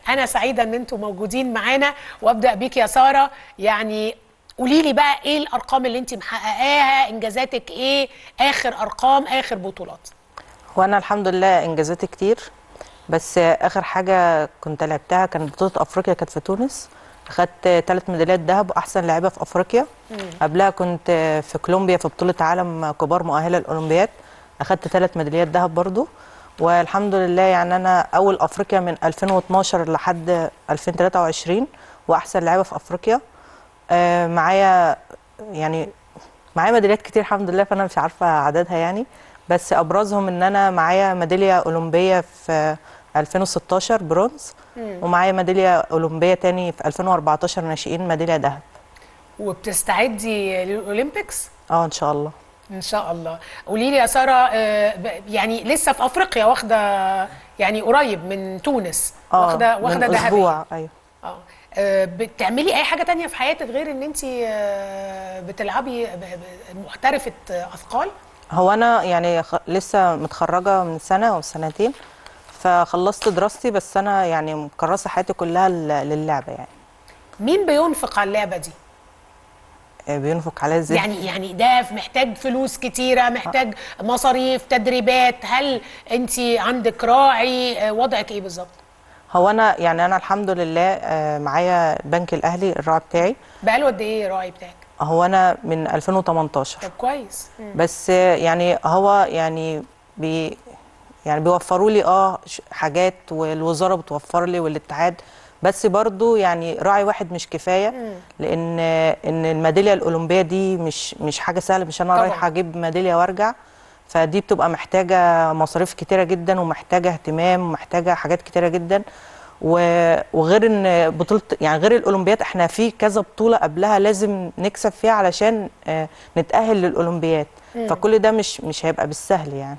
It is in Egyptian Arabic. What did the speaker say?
انا سعيده ان انتم موجودين معانا وابدا بيك يا ساره يعني قولي لي بقى ايه الارقام اللي انت محققاها انجازاتك ايه اخر ارقام اخر بطولات وانا الحمد لله انجازاتي كتير بس اخر حاجه كنت لعبتها كانت بطوله افريقيا كانت في تونس اخدت ثلاث ميداليات ذهب واحسن لاعبه في افريقيا قبلها كنت في كولومبيا في بطوله عالم كبار مؤهله للاولمبياد اخدت ثلاث ميداليات ذهب برضو والحمد لله يعني انا اول افريقيا من 2012 لحد 2023 واحسن لاعبه في افريقيا آه، معايا يعني معايا ميداليات كتير الحمد لله فانا مش عارفه عددها يعني بس ابرزهم ان انا معايا ميداليه اولمبيه في 2016 برونز ومعايا ميداليه اولمبيه تاني في 2014 ناشئين ميداليه ذهب وبتستعدي للاولمبيكس اه ان شاء الله ان شاء الله قولي لي يا ساره آه، ب- يعني لسه في افريقيا واخده يعني قريب من تونس اه واخده واخده من ذهبيه اسبوع ايوه اه آه، بتعملي اي حاجه تانية في حياتك غير ان انت آه، بتلعبي ب- ب- محترفه آه، اثقال هو انا يعني خ... لسه متخرجه من سنه او سنتين فخلصت دراستي بس انا يعني مكرسه حياتي كلها لل- للعبه يعني مين بينفق على اللعبه دي آه، بينفق عليا ازاي يعني يعني ده محتاج فلوس كتيره محتاج مصاريف تدريبات هل انت عندك راعي آه، وضعك ايه بالظبط هو انا يعني انا الحمد لله آه، معايا البنك الاهلي الراعي بتاعي بقاله قد ايه الراعي بتاعك هو انا من 2018 طب كويس مم. بس يعني هو يعني بي يعني بيوفروا لي اه ش- حاجات والوزاره بتوفر لي والاتحاد بس برضو يعني راعي واحد مش كفايه لان ان الميداليه الاولمبيه دي مش مش حاجه سهله مش انا طبعاً. رايحه اجيب ميداليه وارجع فدي بتبقى محتاجه مصاريف كتيره جدا ومحتاجه اهتمام ومحتاجه حاجات كتيره جدا و- وغير ان بطوله يعني غير الاولمبياد احنا في كذا بطوله قبلها لازم نكسب فيها علشان آه، نتاهل للاولمبياد فكل ده مش مش هيبقى بالسهل يعني